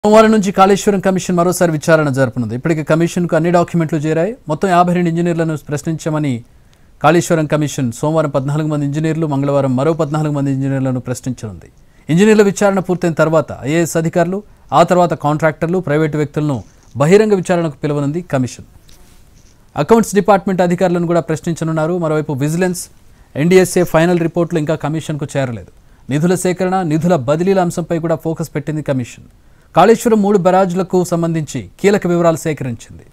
సోమవారం నుంచి కాళేశ్వరం కమిషన్ మరోసారి విచారణ జరపనుంది ఇప్పటికే కమిషన్కు అన్ని డాక్యుమెంట్లు చేరాయి మొత్తం యాభై రెండు ఇంజనీర్లను ప్రశ్నించామని కాళేశ్వరం కమిషన్ సోమవారం పద్నాలుగు మంది ఇంజనీర్లు మంగళవారం మరో పద్నాలుగు మంది ఇంజనీర్లను ప్రశ్నించనుంది ఇంజనీర్ల విచారణ పూర్తయిన తర్వాత ఐఏఎస్ అధికారులు ఆ తర్వాత కాంట్రాక్టర్లు ప్రైవేటు వ్యక్తులను బహిరంగ విచారణకు పిలువనుంది కమిషన్ అకౌంట్స్ డిపార్ట్మెంట్ అధికారులను కూడా ప్రశ్నించనున్నారు మరోవైపు విజిలెన్స్ ఎన్డీఎస్ఏ ఫైనల్ రిపోర్టులు ఇంకా కమిషన్కు చేరలేదు నిధుల సేకరణ నిధుల బదిలీల అంశంపై కూడా ఫోకస్ పెట్టింది కమిషన్ కాళేశ్వరం మూడు బరాజులకు సంబంధించి కీలక వివరాలు సేకరించింది